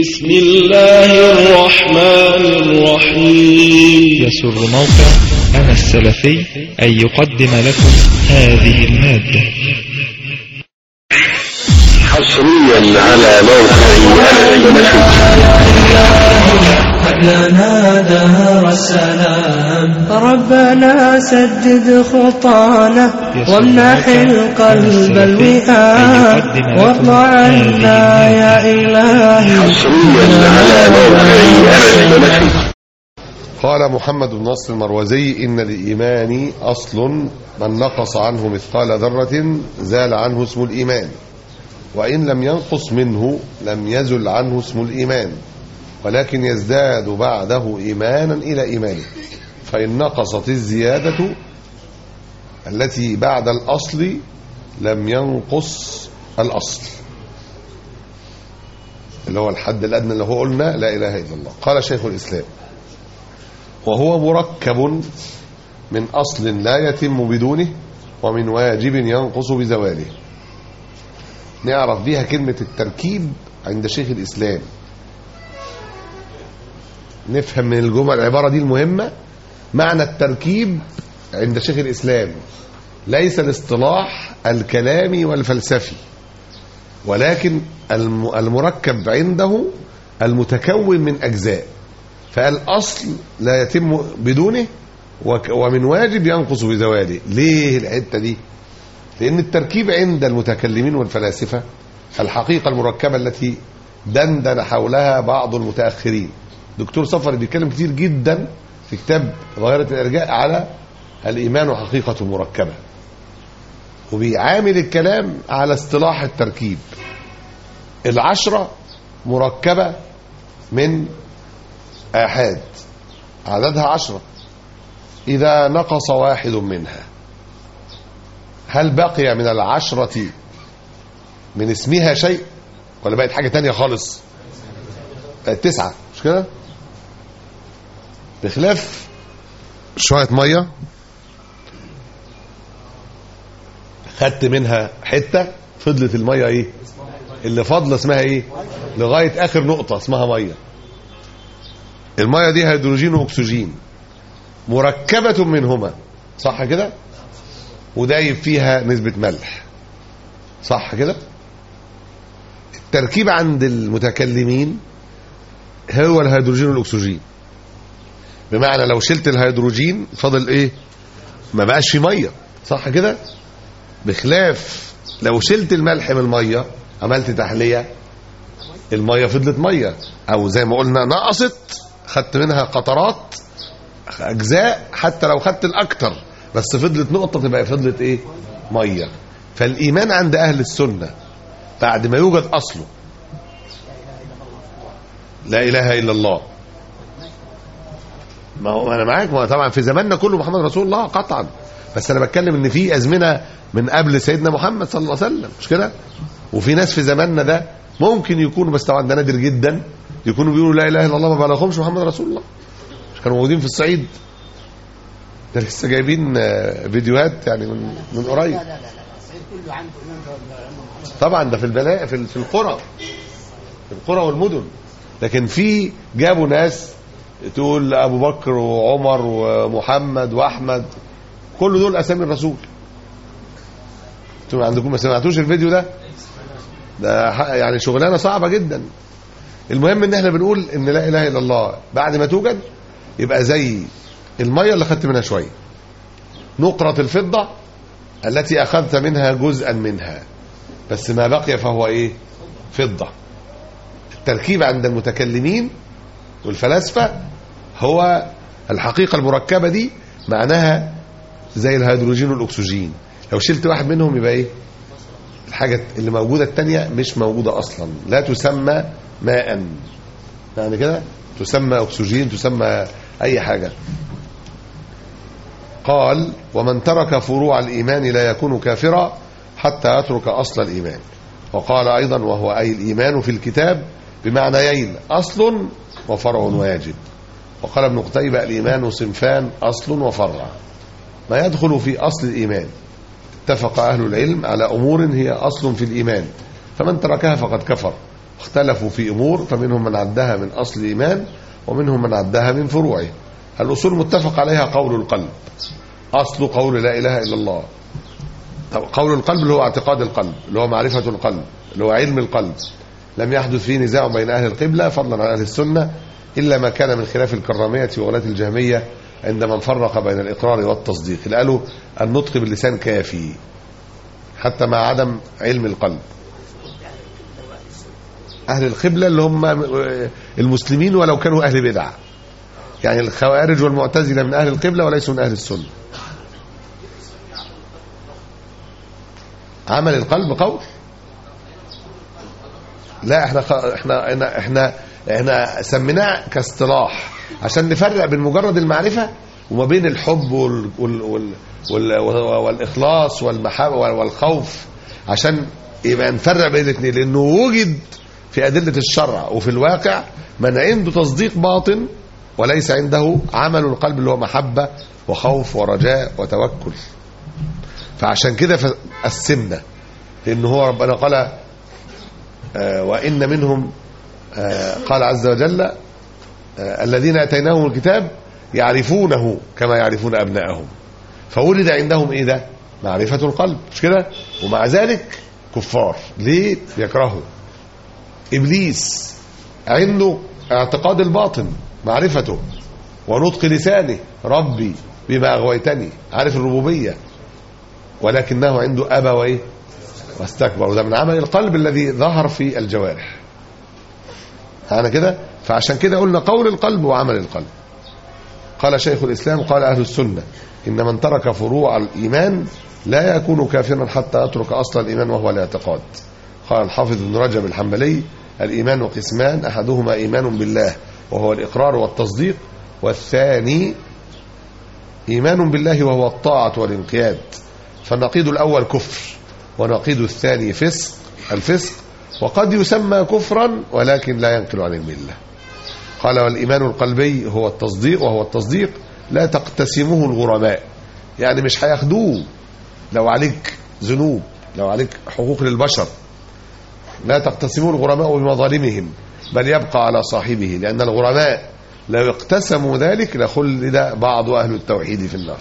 بسم الله الرحمن الرحيم يسر موقع أنا السلفي أن يقدم لكم هذه المادة حصريا على موقع لنا دار السلام ربنا سدد خطانا وامنح القلب الوئام وارض عنا يا إلهي حصريا على موقع قال محمد بن نصر المروزي إن الإيمان أصل من نقص عنه مثقال ذرة زال عنه اسم الإيمان وإن لم ينقص منه لم يزل عنه اسم الإيمان ولكن يزداد بعده إيمانا إلى إيمانه فإن نقصت الزيادة التي بعد الأصل لم ينقص الأصل اللي هو الحد الأدنى اللي هو قلنا لا إله إلا الله قال شيخ الإسلام وهو مركب من أصل لا يتم بدونه ومن واجب ينقص بزواله نعرف بيها كلمة التركيب عند شيخ الإسلام نفهم من الجمل العبارة دي المهمة معنى التركيب عند شيخ الإسلام ليس الاصطلاح الكلامي والفلسفي ولكن الم- المركب عنده المتكون من أجزاء فالأصل لا يتم بدونه وك- ومن واجب ينقص بزواله ليه الحتة دي لأن التركيب عند المتكلمين والفلاسفة الحقيقة المركبة التي دندن حولها بعض المتأخرين دكتور صفر بيتكلم كتير جدا في كتاب ظاهرة الإرجاء على الإيمان حقيقة مركبة وبيعامل الكلام على اصطلاح التركيب العشرة مركبة من آحاد عددها عشرة إذا نقص واحد منها هل بقي من العشرة من اسمها شيء ولا بقت حاجة تانية خالص بقت تسعة مش كده بخلاف شوية مية خدت منها حتة فضلت المية ايه اللي فاضله اسمها ايه لغاية اخر نقطة اسمها مية المية دي هيدروجين واكسجين مركبة منهما صح كده ودايب فيها نسبة ملح صح كده التركيب عند المتكلمين هو الهيدروجين والاكسجين بمعنى لو شلت الهيدروجين فاضل ايه ما بقاش في ميه صح كده بخلاف لو شلت الملح من الميه عملت تحليه الميه فضلت ميه او زي ما قلنا نقصت خدت منها قطرات اجزاء حتى لو خدت الاكتر بس فضلت نقطه تبقى فضلت ايه ميه فالايمان عند اهل السنه بعد ما يوجد اصله لا اله الا الله ما هو انا معاك ما هو طبعا في زماننا كله محمد رسول الله قطعا بس انا بتكلم ان في ازمنه من قبل سيدنا محمد صلى الله عليه وسلم مش كده وفي ناس في زماننا ده ممكن يكونوا بس طبعا ده نادر جدا يكونوا بيقولوا لا اله الا الله ما بلغهمش محمد رسول الله مش كانوا موجودين في الصعيد ده لسه جايبين آه، فيديوهات يعني من من قريب طبعا ده في البلاء في في القرى في القرى والمدن لكن في جابوا ناس تقول ابو بكر وعمر ومحمد واحمد كل دول اسامي الرسول انتوا عندكم ما سمعتوش الفيديو ده ده ح- يعني شغلانه صعبه جدا المهم ان احنا بنقول ان لا اله الا الله بعد ما توجد يبقى زي الميه اللي خدت منها شويه نقره الفضه التي اخذت منها جزءا منها بس ما بقي فهو ايه فضه التركيب عند المتكلمين والفلاسفه هو الحقيقه المركبه دي معناها زي الهيدروجين والاكسجين لو شلت واحد منهم يبقى ايه الحاجه اللي موجوده الثانيه مش موجوده اصلا لا تسمى ماء يعني كده تسمى اكسجين تسمى اي حاجه قال ومن ترك فروع الايمان لا يكون كافرا حتى يترك اصل الايمان وقال ايضا وهو اي الايمان في الكتاب بمعنيين اصل وفرع واجب وقال ابن قتيبة الإيمان صنفان أصل وفرع ما يدخل في أصل الإيمان اتفق أهل العلم على أمور هي أصل في الإيمان فمن تركها فقد كفر اختلفوا في أمور فمنهم من عدها من أصل الإيمان ومنهم من عدها من فروعه الأصول متفق عليها قول القلب أصل قول لا إله إلا الله طب قول القلب اللي هو اعتقاد القلب اللي هو معرفة القلب اللي هو علم القلب لم يحدث فيه نزاع بين أهل القبلة فضلا عن أهل السنة إلا ما كان من خلاف الكرامية وولاة الجهمية عندما فرق بين الإقرار والتصديق اللي قالوا النطق باللسان كافي حتى مع عدم علم القلب أهل القبلة اللي هم المسلمين ولو كانوا أهل بدع يعني الخوارج والمعتزلة من أهل القبلة وليسوا من أهل السنة عمل القلب قول لا احنا خ... احنا احنا احنا, احنا سميناه كاصطلاح عشان نفرق بين مجرد المعرفة وما بين الحب وال... وال... وال... وال... والإخلاص والمحبة والخوف عشان يبقى نفرق بين الاثنين لأنه وجد في أدلة الشرع وفي الواقع من عنده تصديق باطن وليس عنده عمل القلب اللي هو محبة وخوف ورجاء وتوكل فعشان كده قسمنا لأن هو ربنا قال آه وإن منهم آه قال عز وجل آه الذين أتيناهم الكتاب يعرفونه كما يعرفون أبناءهم فولد عندهم إيه ده معرفة القلب مش كده ومع ذلك كفار ليه يكرهوا إبليس عنده اعتقاد الباطن معرفته ونطق لسانه ربي بما أغويتني عارف الربوبية ولكنه عنده أبى وإيه واستكبر وده من عمل القلب الذي ظهر في الجوارح أنا كده فعشان كده قلنا قول القلب وعمل القلب قال شيخ الإسلام قال أهل السنة إن من ترك فروع الإيمان لا يكون كافرا حتى يترك أصل الإيمان وهو الاعتقاد قال الحافظ ابن رجب الحنبلي الإيمان قسمان أحدهما إيمان بالله وهو الإقرار والتصديق والثاني إيمان بالله وهو الطاعة والانقياد فالنقيض الأول كفر ونقيض الثاني فسق الفسق وقد يسمى كفرا ولكن لا ينقل عن المله قال والإيمان القلبي هو التصديق وهو التصديق لا تقتسمه الغرماء يعني مش هياخدوه لو عليك ذنوب لو عليك حقوق للبشر لا تقتسمه الغرماء بمظالمهم بل يبقى على صاحبه لأن الغرماء لو اقتسموا ذلك لخلد بعض أهل التوحيد في النار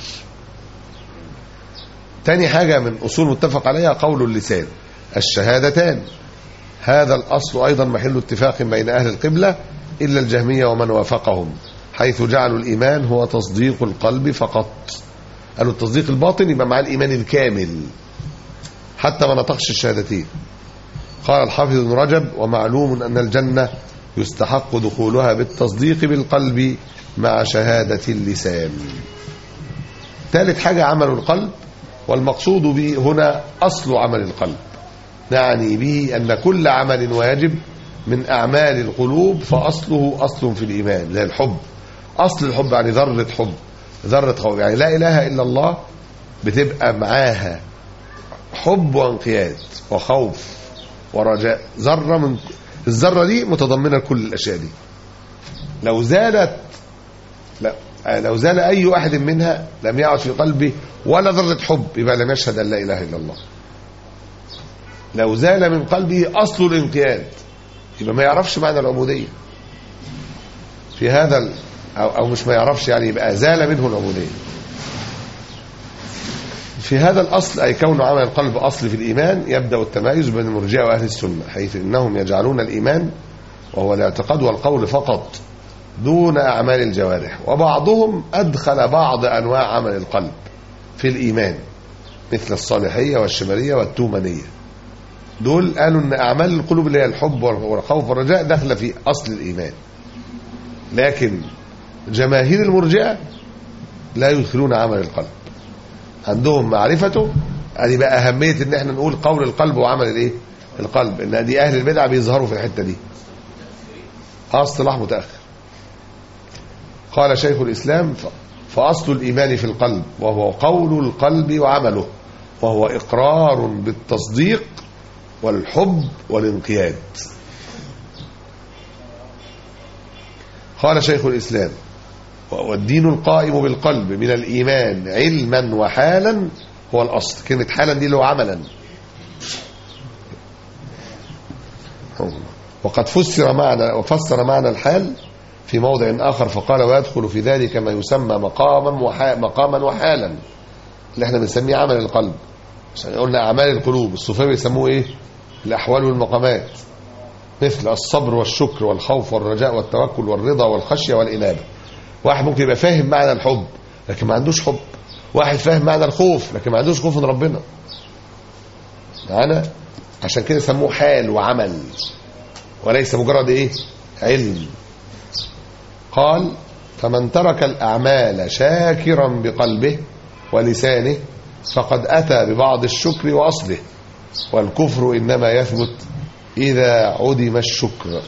تاني حاجة من أصول متفق عليها قول اللسان الشهادتان هذا الأصل أيضا محل اتفاق بين أهل القبلة إلا الجهمية ومن وافقهم حيث جعلوا الإيمان هو تصديق القلب فقط قالوا التصديق الباطن يبقى مع الإيمان الكامل حتى ما نطقش الشهادتين قال الحافظ ابن رجب ومعلوم أن الجنة يستحق دخولها بالتصديق بالقلب مع شهادة اللسان ثالث حاجة عمل القلب والمقصود به هنا أصل عمل القلب نعني به أن كل عمل واجب من أعمال القلوب فأصله أصل في الإيمان زي الحب أصل الحب يعني ذرة حب ذرة خوف يعني لا إله إلا الله بتبقى معاها حب وانقياد وخوف ورجاء ذرة من الذرة دي متضمنة كل الأشياء دي لو زالت لا لو زال أي واحد منها لم يعد في قلبه ولا ذرة حب يبقى لم يشهد أن لا إله إلا الله لو زال من قلبه أصل الانقياد يبقى ما يعرفش معنى العبودية في هذا ال... أو, أو مش ما يعرفش يعني يبقى زال منه العبودية في هذا الأصل أي كون عمل القلب أصل في الإيمان يبدأ التمايز بين المرجئة وأهل السنة حيث إنهم يجعلون الإيمان وهو الاعتقاد والقول فقط دون أعمال الجوارح وبعضهم أدخل بعض أنواع عمل القلب في الإيمان مثل الصالحية والشمالية والتومنية دول قالوا ان اعمال القلوب اللي هي الحب والخوف والرجاء داخله في اصل الايمان لكن جماهير المرجئه لا يدخلون عمل القلب عندهم معرفته ادي بقى اهميه ان احنا نقول قول القلب وعمل الايه القلب ان دي اهل البدع بيظهروا في الحته دي اصطلاح متاخر قال شيخ الاسلام فاصل الايمان في القلب وهو قول القلب وعمله وهو اقرار بالتصديق والحب والانقياد قال شيخ الإسلام والدين القائم بالقلب من الإيمان علما وحالا هو الأصل كلمة حالا دي اللي هو عملا وقد وقد فسر معنى وفسر معنى الحال في موضع آخر فقال ويدخل في ذلك ما يسمى مقاما وحا مقاما وحالا اللي احنا بنسميه عمل القلب عشان قلنا أعمال القلوب الصوفية بيسموه إيه الأحوال والمقامات مثل الصبر والشكر والخوف والرجاء والتوكل والرضا والخشية والإنابة واحد ممكن يبقى فاهم معنى الحب لكن ما عندوش حب واحد فاهم معنى الخوف لكن ما عندوش خوف من ربنا معانا عشان كده سموه حال وعمل وليس مجرد ايه علم قال فمن ترك الأعمال شاكرا بقلبه ولسانه فقد أتى ببعض الشكر وأصله والكفر إنما يثبت إذا عدم الشكر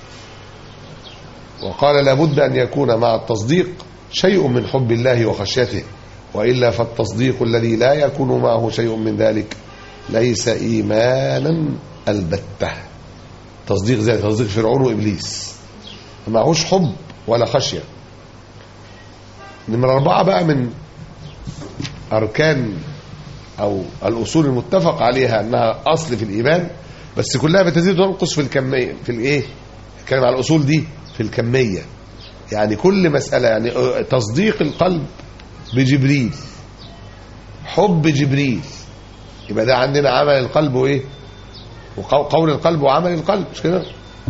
وقال لابد أن يكون مع التصديق شيء من حب الله وخشيته وإلا فالتصديق الذي لا يكون معه شيء من ذلك ليس إيمانا البتة تصديق زي تصديق فرعون وإبليس ما معهوش حب ولا خشية نمرة أربعة بقى من أركان أو الأصول المتفق عليها أنها أصل في الإيمان بس كلها بتزيد وتنقص في الكمية في الإيه؟ الكلام على الأصول دي في الكمية يعني كل مسألة يعني تصديق القلب بجبريل حب جبريل يبقى ده عندنا عمل القلب وايه وقول القلب وعمل القلب مش كده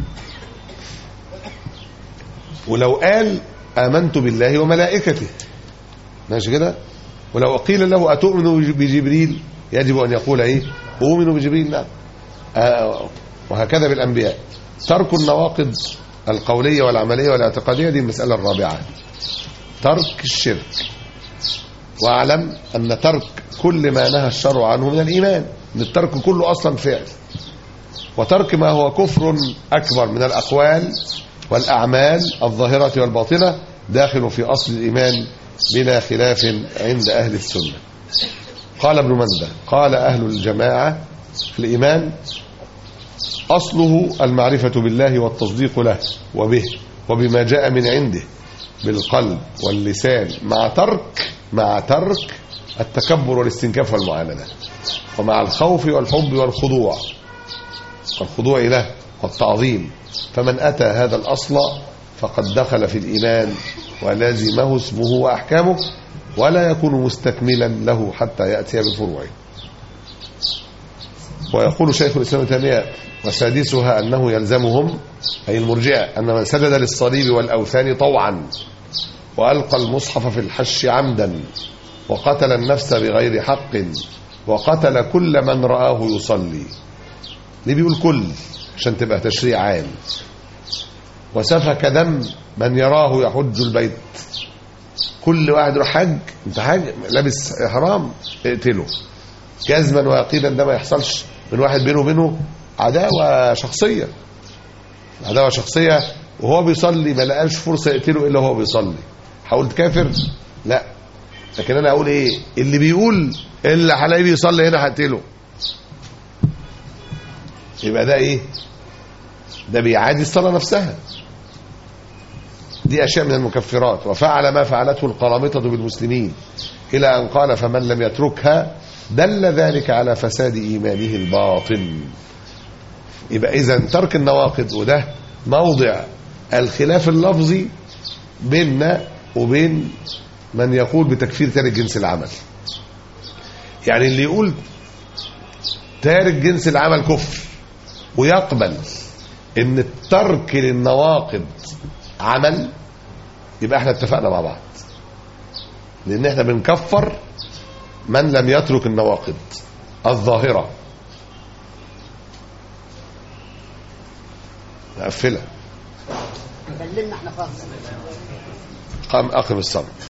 ولو قال آمنت بالله وملائكته ماشي كده ولو قيل له أتؤمن بجبريل يجب أن يقول ايه أؤمن بجبريل نعم آه وهكذا بالأنبياء ترك النواقض القولية والعملية والاعتقادية دي المسألة الرابعة ترك الشرك واعلم أن ترك كل ما نهى الشرع عنه من الإيمان ان الترك كله أصلا فعل وترك ما هو كفر أكبر من الأقوال والأعمال الظاهرة والباطنة داخل في أصل الإيمان بلا خلاف عند أهل السنة قال ابن مندى قال أهل الجماعة في الإيمان أصله المعرفة بالله والتصديق له وبه وبما جاء من عنده بالقلب واللسان مع ترك مع ترك التكبر والاستنكاف والمعاندة ومع الخوف والحب والخضوع والخضوع له والتعظيم فمن أتى هذا الأصل فقد دخل في الإيمان ولازمه اسمه وأحكامه ولا يكون مستكملا له حتى يأتي بفروعه ويقول شيخ الإسلام تيمية وسادسها أنه يلزمهم أي المرجئة أن من سجد للصليب والأوثان طوعا وألقى المصحف في الحش عمدا وقتل النفس بغير حق وقتل كل من رآه يصلي ليه بيقول كل عشان تبقى تشريع عام وسفك دم من يراه يحج البيت كل واحد يروح حج انت حاج لابس حرام اقتله جزما ويقينا ده ما يحصلش من واحد بينه وبينه عداوه شخصيه عداوه شخصيه وهو بيصلي ما لقاش فرصه يقتله الا وهو بيصلي حاولت كافر لا لكن انا اقول ايه اللي بيقول اللي هلاقيه بيصلي هنا هقتله يبقى ده ايه ده بيعادي الصلاه نفسها دي اشياء من المكفرات وفعل ما فعلته القرامطه بالمسلمين الى ان قال فمن لم يتركها دل ذلك على فساد ايمانه الباطن يبقى اذا ترك النواقض وده موضع الخلاف اللفظي بيننا وبين من يقول بتكفير تارك جنس العمل يعني اللي يقول تارك جنس العمل كفر ويقبل ان الترك للنواقض عمل يبقى احنا اتفقنا مع بعض لان احنا بنكفر من لم يترك النواقض الظاهرة مقفلة كلمنا احنا خالص قام اقم الصلاة